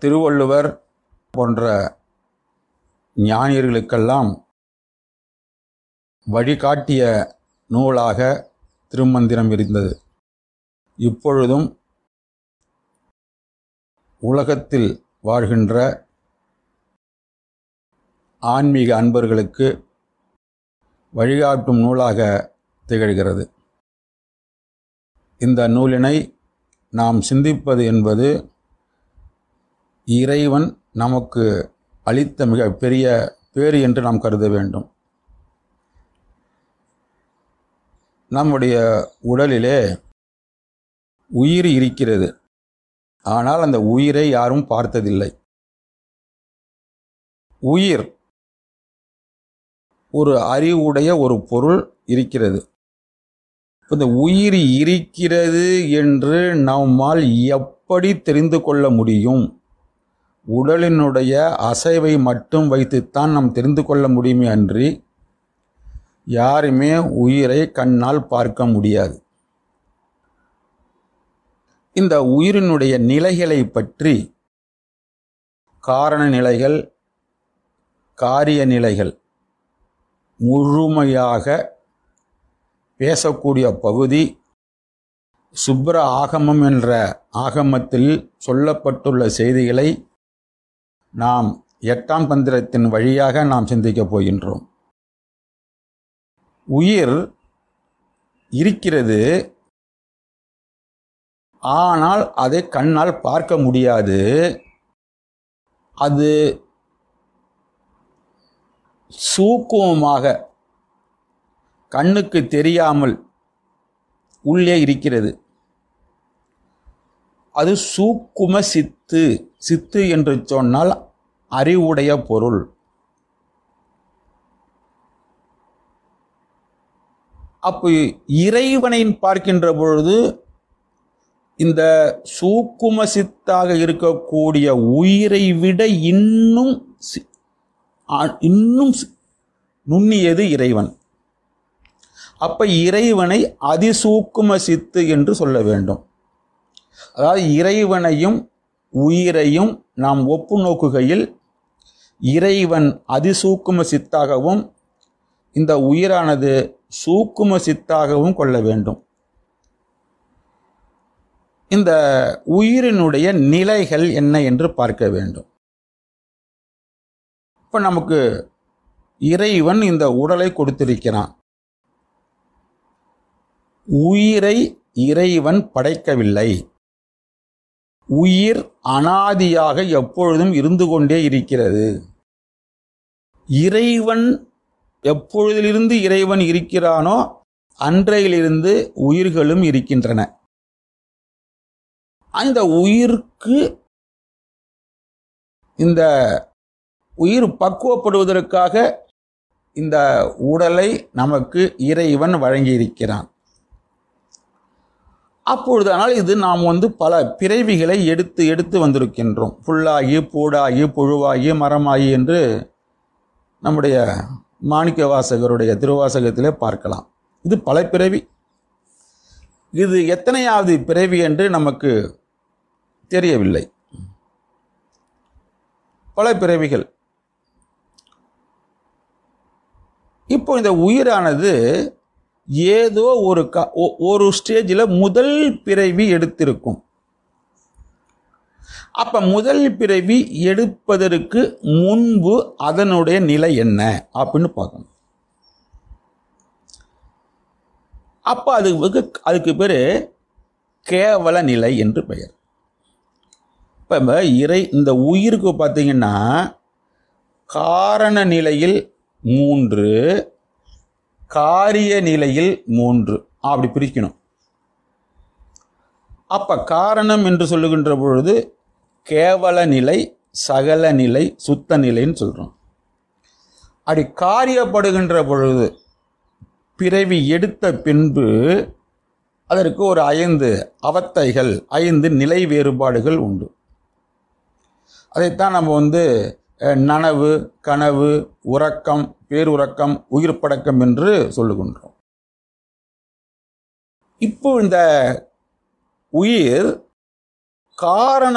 திருவள்ளுவர் போன்ற ஞானியர்களுக்கெல்லாம் வழிகாட்டிய நூலாக திருமந்திரம் இருந்தது இப்பொழுதும் உலகத்தில் வாழ்கின்ற ஆன்மீக அன்பர்களுக்கு வழிகாட்டும் நூலாக திகழ்கிறது இந்த நூலினை நாம் சிந்திப்பது என்பது இறைவன் நமக்கு அளித்த மிக பெரிய பேறு என்று நாம் கருத வேண்டும் நம்முடைய உடலிலே உயிர் இருக்கிறது ஆனால் அந்த உயிரை யாரும் பார்த்ததில்லை உயிர் ஒரு அறிவுடைய ஒரு பொருள் இருக்கிறது இந்த உயிர் இருக்கிறது என்று நம்மால் எப்படி தெரிந்து கொள்ள முடியும் உடலினுடைய அசைவை மட்டும் வைத்துத்தான் நாம் தெரிந்து கொள்ள முடியுமே அன்றி யாருமே உயிரை கண்ணால் பார்க்க முடியாது இந்த உயிரினுடைய நிலைகளை பற்றி காரண நிலைகள் காரிய நிலைகள் முழுமையாக பேசக்கூடிய பகுதி சுப்ர ஆகமம் என்ற ஆகமத்தில் சொல்லப்பட்டுள்ள செய்திகளை நாம் எட்டாம் தந்திரத்தின் வழியாக நாம் சிந்திக்கப் போகின்றோம் உயிர் இருக்கிறது ஆனால் அதை கண்ணால் பார்க்க முடியாது அது சூக்குமமாக கண்ணுக்கு தெரியாமல் உள்ளே இருக்கிறது அது சூக்கும சித்து சித்து என்று சொன்னால் அறிவுடைய பொருள் அப்போ இறைவனை பார்க்கின்ற பொழுது இந்த சூக்கும சித்தாக இருக்கக்கூடிய உயிரை விட இன்னும் சி- ஆ- இன்னும் சி- நுண்ணியது இறைவன் அப்ப இறைவனை அதிசூக்கும சித்து என்று சொல்ல வேண்டும் அதாவது இறைவனையும் உயிரையும் நாம் ஒப்பு நோக்குகையில் இறைவன் அதிசூக்கும சித்தாகவும் இந்த உயிரானது சூக்கும சித்தாகவும் கொள்ள வேண்டும் இந்த உயிரினுடைய நிலைகள் என்ன என்று பார்க்க வேண்டும் இப்ப நமக்கு இறைவன் இந்த உடலை கொடுத்திருக்கிறான் உயிரை இறைவன் படைக்கவில்லை உயிர் அனாதியாக எப்பொழுதும் இருந்து கொண்டே இருக்கிறது இறைவன் எப்பொழுதிலிருந்து இறைவன் இருக்கிறானோ அன்றையிலிருந்து உயிர்களும் இருக்கின்றன அந்த உயிருக்கு இந்த உயிர் பக்குவப்படுவதற்காக இந்த உடலை நமக்கு இறைவன் வழங்கியிருக்கிறான் அப்பொழுது ஆனால் இது நாம் வந்து பல பிறவிகளை எடுத்து எடுத்து வந்திருக்கின்றோம் புல்லாகி பூடாகி புழுவாகி மரமாகி என்று நம்முடைய மாணிக்க வாசகருடைய திருவாசகத்திலே பார்க்கலாம் இது பல பிறவி இது எத்தனையாவது பிறவி என்று நமக்கு தெரியவில்லை பல பிறவிகள் இப்போ இந்த உயிரானது ஏதோ ஒரு க ஒ- ஒரு ஸ்டேஜில் முதல் பிறவி எடுத்திருக்கும் அப்ப முதல் பிறவி எடுப்பதற்கு முன்பு அதனுடைய நிலை என்ன அப்படின்னு பார்க்கணும் அப்ப அது வெகு- அதுக்கு பேரு கேவல நிலை என்று பெயர் இப்ப இந்த இறை இந்த உயிருக்கு பார்த்தீங்கன்னா காரண நிலையில் மூன்று காரிய நிலையில் மூன்று அப்படி பிரிக்கணும் அப்ப காரணம் என்று சொல்லுகின்ற பொழுது கேவல நிலை சகல நிலை சுத்த நிலைன்னு சொல்றோம் அப்படி காரியப்படுகின்ற பொழுது பிறவி எடுத்த பின்பு அதற்கு ஒரு ஐந்து அவத்தைகள் ஐந்து நிலை வேறுபாடுகள் உண்டு அதைத்தான் நம்ம வந்து அஹ், நனவு கனவு உறக்கம் பேருறக்கம் உயிர் படக்கம் என்று சொல்லுகின்றோம் இப்போ இந்த உயிர் காரண